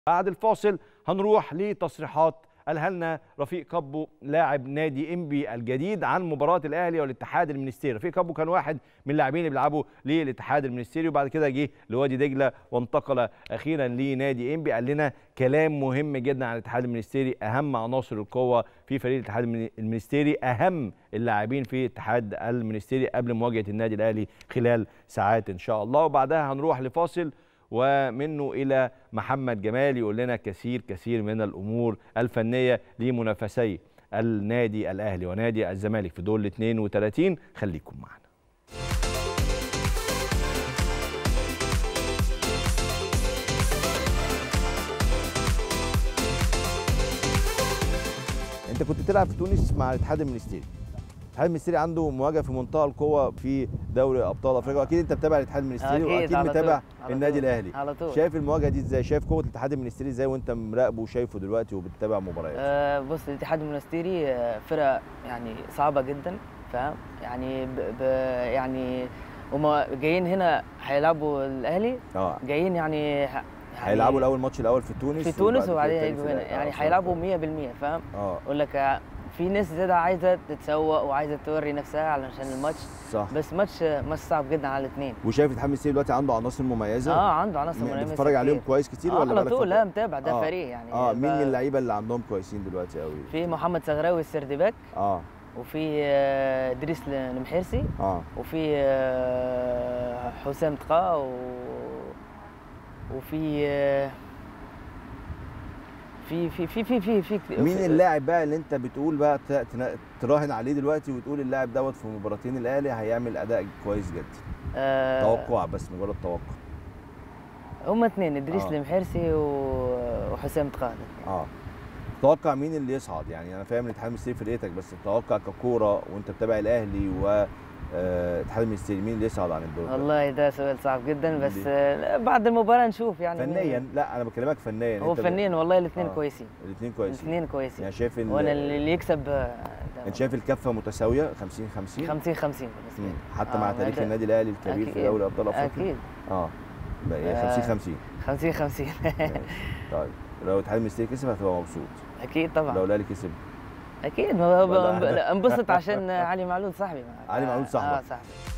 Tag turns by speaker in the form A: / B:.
A: بعد الفاصل هنروح لتصريحات قالها لنا رفيق كابو لاعب نادي انبي الجديد عن مباراه الاهلي والاتحاد المنستيري رفيق كابو كان واحد من اللاعبين اللي بيلعبوا للاتحاد المنستيري وبعد كده جه لوادي دجله وانتقل اخيرا لنادي انبي قال لنا كلام مهم جدا عن الاتحاد المنستيري اهم عناصر القوه في فريق الاتحاد المنستيري اهم اللاعبين في الاتحاد المنستيري قبل مواجهه النادي الاهلي خلال ساعات ان شاء الله وبعدها هنروح لفاصل ومنه الى محمد جمال يقول لنا كثير كثير من الامور الفنيه لمنافسي النادي الاهلي ونادي الزمالك في دور ال 32 خليكم معنا. انت كنت بتلعب في تونس مع الاتحاد المنستيري الاتحاد المنستيري عنده مواجهه في منتهى القوه في دوري ابطال افريقيا واكيد انت متابع الاتحاد المنستيري
B: أكيد،
A: واكيد
B: على
A: متابع
B: طول، على
A: النادي
B: طول،
A: الاهلي
B: على طول.
A: شايف المواجهه دي ازاي شايف قوه الاتحاد المنستيري ازاي وانت مراقبه وشايفه دلوقتي وبتتابع مباريات
B: آه بص الاتحاد المنستيري آه، فرقه يعني صعبه جدا فاهم يعني ب ب يعني هما جايين هنا هيلعبوا الاهلي
A: اه
B: جايين يعني ه- يعني
A: هيلعبوا الاول ماتش الاول في تونس
B: في تونس
A: وبعد كده
B: وبعدين
A: التاني في
B: هيجوا هنا
A: الأهلي.
B: يعني
A: آه،
B: هيلعبوا
A: فهمت.
B: 100% فاهم
A: اه
B: اقول لك آه، في ناس زيادة عايزه تتسوق وعايزه توري نفسها علشان الماتش
A: صح
B: بس ماتش ماتش صعب جدا على الاثنين
A: وشايف الاتحاد المنستيري دلوقتي عنده عناصر مميزه
B: اه عنده عناصر
A: م-
B: مهمة
A: بتتفرج عليهم
B: كتير.
A: كويس كتير
B: آه
A: ولا
B: على
A: بالك
B: طول
A: فترة؟
B: لا متابع ده
A: آه.
B: فريق يعني
A: اه مين
B: ب-
A: من اللعيبه اللي عندهم كويسين دلوقتي قوي
B: في محمد صغراوي السردباك
A: اه
B: وفي آه، ادريس المحيرسي
A: اه
B: وفي آه، حسام تقا و... وفي آه، في في في في في في
A: مين
B: في-
A: اللاعب بقى اللي انت بتقول بقى ت- تنا- تراهن عليه دلوقتي وتقول اللاعب دوت في مباراتين الاهلي هيعمل اداء كويس جدا
B: آه،
A: توقع بس مجرد توقع
B: هم اثنين ادريس
A: آه.
B: المحيرسي و- وحسام تقا
A: اه تتوقع مين اللي يصعد يعني انا فاهم الاتحاد المنستيري فرقتك بس تتوقع ككوره وانت بتابع الاهلي و آه، الاتحاد المنستيري مين اللي يصعد عن الدور ده؟
B: والله ده سؤال صعب جدا بس
A: ليه؟
B: آه، بعد المباراة نشوف يعني مين-
A: فنيا لا انا بكلمك فنيا
B: هو
A: انت ب-
B: فنيا والله الاثنين
A: آه.
B: كويسين
A: الاثنين كويسين
B: الاثنين كويسين
A: يعني شايف ال-
B: وانا اللي اللي يكسب آه، ده
A: انت شايف الكفه متساويه 50 50
B: 50 50 بالنسبه لي
A: حتى
B: آه،
A: مع
B: ما
A: تاريخ
B: ده-
A: النادي الاهلي الكبير في
B: أكيد.
A: دوري ابطال افريقيا
B: اكيد
A: اه بقى
B: آه.
A: 50 50
B: 50 50
A: ماشي. طيب لو الاتحاد المنستيري كسب هتبقى مبسوط
B: اكيد
A: لو
B: طبعا
A: الاهلي كسب
B: اكيد ما هو
A: ولا
B: ب-
A: أهداف.
B: انبسط عشان علي معلول صاحبي
A: علي معلول صاحبك.
B: اه صاحبي